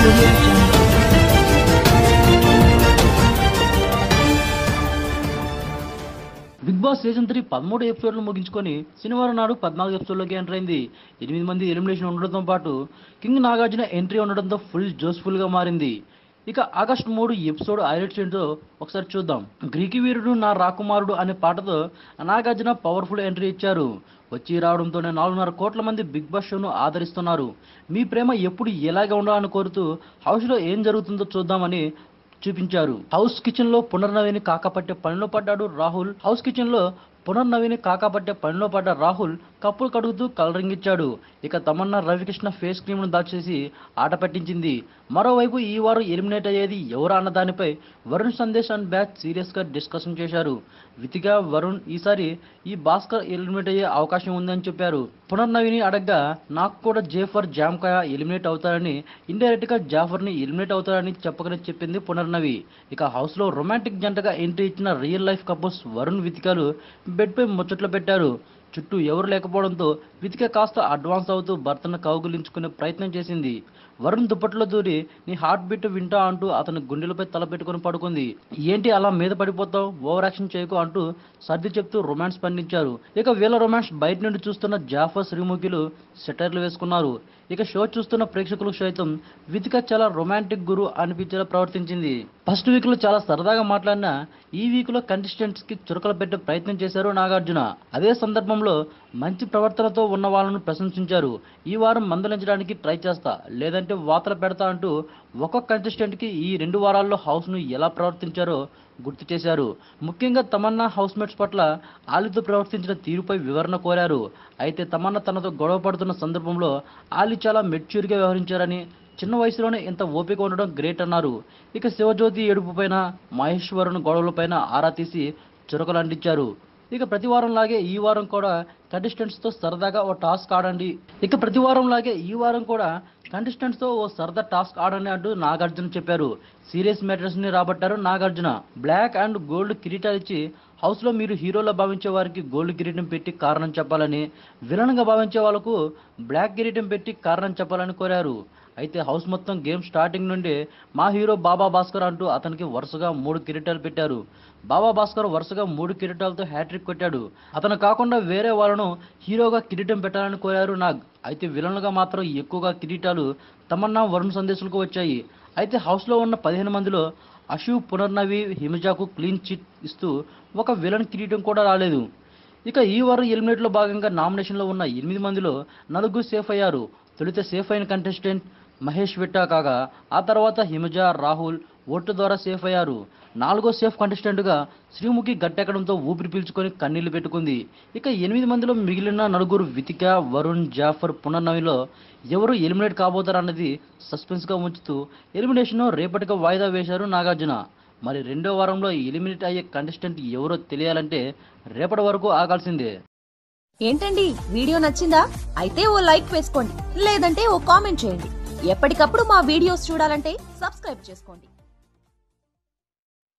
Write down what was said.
audio jungle. Bigg Boss season three పదమూడు ఎపిసోడ్లు ముగించుకొని శనివారం నాడు పద్నాలుగు ఎపిసోడ్లోకి ఎంటర్ అయింది ఎనిమిది మంది ఎలిమినేషన్ ఉండడంతో పాటు కింగ్ నాగార్జున ఎంట్రీ ఉండడంతో ఫుల్ జోస్ఫుల్ గా మారింది ఇక ఆగస్టు మూడు ఎపిసోడ్ హైలైట్స్ ఏంటో ఒకసారి చూద్దాం గ్రీకి వీరుడు నా రాకుమారుడు అనే పాటతో నాగార్జున పవర్ఫుల్ ఎంట్రీ ఇచ్చారు వచ్చి రావడంతోనే నాలుగున్నర కోట్ల మంది బిగ్ బాస్ షోను ఆదరిస్తున్నారు మీ ప్రేమ ఎప్పుడు ఎలాగే ఉండాలని కోరుతూ హౌస్లో ఏం జరుగుతుందో చూద్దామని చూపించారు హౌస్ కిచెన్ లో పునర్నవిని కాకపట్టే పనిలో పడ్డాడు రాహుల్ హౌస్ కిచెన్ లో పునర్నవిని కాకపట్టే పనిలో పడ్డ రాహుల్ కప్పులు కడుగుతూ కలరింగ్ ఇచ్చాడు ఇక తమన్నా రవికృష్ణ ఫేస్ క్రీమ్ ను దాచేసి ఆట పట్టించింది మరోవైపు ఈ వారం ఎలిమినేట్ అయ్యేది ఎవరు అన్న దానిపై Varun Sandesh and batch serious గా డిస్కషన్ చేశారు వితిగా వరుణ్ ఈసారి ఈ భాస్కర్ ఎలిమినేట్ అయ్యే అవకాశం ఉందని చెప్పారు పునర్నవిని అడగ్గా నాకు కూడా జేఫర్ జామ్కాయ ఎలిమినేట్ అవుతారని ఇండైరెక్ట్ గా జాఫర్ ని ఎలిమినేట్ అవుతారని చెప్పకనే చెప్పింది పునర్నవి ఇక హౌస్ లో రొమాంటిక్ జంటగా ఎంట్రీ ఇచ్చిన రియల్ లైఫ్ కపుల్స్ వరుణ్ వితికాలు బెడ్ పై ముచ్చట్లు పెట్టారు చుట్టూ ఎవరు లేకపోవడంతో వితిక కాస్త అడ్వాన్స్ అవుతూ భర్తను కౌగులించుకునే ప్రయత్నం చేసింది వరుణ్ దుప్పట్లో దూరి నీ హార్ట్ బీట్ వింటా అంటూ అతని గుండెలపై తల పెట్టుకుని పడుకుంది ఏంటి అలా మీద పడిపోతావు ఓవర్ యాక్షన్ చేయకు అంటూ సర్ది చెప్తూ రొమాన్స్ పండించారు ఇక వీళ్ళ రొమాన్స్ బయట నుండి చూస్తున్న జాఫర్ శ్రీముఖిలు సెటైర్లు వేసుకున్నారు ఇక షో చూస్తున్న ప్రేక్షకులు సైతం వితిక చాలా రొమాంటిక్ గురు అనిపించేలా ప్రవర్తించింది ఫస్ట్ వీక్ లో చాలా సరదాగా మాట్లాడిన ఈ వీక్ లో కంటెస్టెంట్స్ కి చురకలు పెట్టే ప్రయత్నం చేశారు నాగార్జున అదే సందర్భంలో మంచి ప్రవర్తనతో ఉన్న వాళ్ళను ప్రశంసించారు ఈ వారం మందలించడానికి ట్రై చేస్తా లేదంటే వాతలు పెడతా అంటూ ఒక్కొక్క కంటెస్టెంట్ కి ఈ రెండు వారాల్లో హౌస్ ను ఎలా ప్రవర్తించారో గుర్తు చేశారు ముఖ్యంగా తమన్నా హౌస్ మేట్స్ పట్ల ఆలితో ప్రవర్తించిన తీరుపై వివరణ కోరారు అయితే తమన్నా తనతో గొడవ పడుతున్న సందర్భంలో ఆలి చాలా మెచ్యూర్గా వ్యవహరించారని చిన్న వయసులోనే ఇంత ఓపిక ఉండడం గ్రేట్ అన్నారు ఇక శివజ్యోతి ఏడుపుపైన మహేశ్వరుని గొడవలపైన ఆరా తీసి చురకలు అందించారు ఇక ప్రతి వారం లాగే ఈ వారం కూడా కంటెస్టెంట్స్ తో సరదాగా ఓ టాస్క్ ఆడండి ఇక ప్రతి వారం లాగే ఈ వారం కూడా కంటెస్టెంట్స్ తో ఓ సరదా టాస్క్ ఆడండి అంటూ నాగార్జున చెప్పారు సీరియస్ మ్యాటర్స్ ని రాబట్టారు నాగార్జున బ్లాక్ అండ్ గోల్డ్ కిరీటాలు ఇచ్చి హౌస్ లో మీరు హీరోలా భావించే వారికి గోల్డ్ కిరీటం పెట్టి కారణం చెప్పాలని విలన్ గా భావించే వాళ్ళకు బ్లాక్ కిరీటం పెట్టి కారణం చెప్పాలని కోరారు అయితే హౌస్ మొత్తం గేమ్ స్టార్టింగ్ నుండి మా హీరో బాబా భాస్కర్ అంటూ అతనికి వరుసగా మూడు కిరీటాలు పెట్టారు బాబా భాస్కర్ వరుసగా మూడు కిరీటాలతో హ్యాట్రిక్ కొట్టాడు అతను కాకుండా వేరే వాళ్ళను హీరోగా కిరీటం పెట్టాలని కోరారు నాగ్ అయితే విలన్లుగా మాత్రం ఎక్కువగా కిరీటాలు తమన్నా వరుణ్ సందేశాలకు వచ్చాయి అయితే హౌస్లో ఉన్న పదిహేను మందిలో అశు పునర్నవి హిమజాకు క్లీన్ చిట్ ఇస్తూ ఒక విలన్ కిరీటం కూడా రాలేదు ఇక ఈ వారం ఎలిమినేట్లో భాగంగా నామినేషన్లో ఉన్న ఎనిమిది మందిలో నలుగురు సేఫ్ అయ్యారు తొలుత సేఫ్ అయిన కంటెస్టెంట్ మహేష్ విట్టా కాగా ఆ తర్వాత హిమజ రాహుల్ ఓటు ద్వారా సేఫ్ అయ్యారు నాలుగో సేఫ్ కంటెస్టెంట్గా శ్రీముఖి గట్టెక్కడంతో ఊపిరి పీల్చుకొని కన్నీళ్లు పెట్టుకుంది ఇక ఎనిమిది మందిలో మిగిలిన నలుగురు వితిక వరుణ్ జాఫర్ పునర్నవిలో ఎవరు ఎలిమినేట్ కాబోతారన్నది సస్పెన్స్గా ఉంచుతూ ఎలిమినేషన్ రేపటిగా వాయిదా వేశారు నాగార్జున మరి రెండో వారంలో ఎలిమినేట్ అయ్యే కంటెస్టెంట్ ఎవరో తెలియాలంటే రేపటి వరకు ఆగాల్సిందే ఏంటండి వీడియో నచ్చిందా అయితే ఓ లైక్ వేసుకోండి లేదంటే ఓ కామెంట్ చేయండి ఎప్పటికప్పుడు మా వీడియోస్ చూడాలంటే సబ్స్క్రైబ్ చేసుకోండి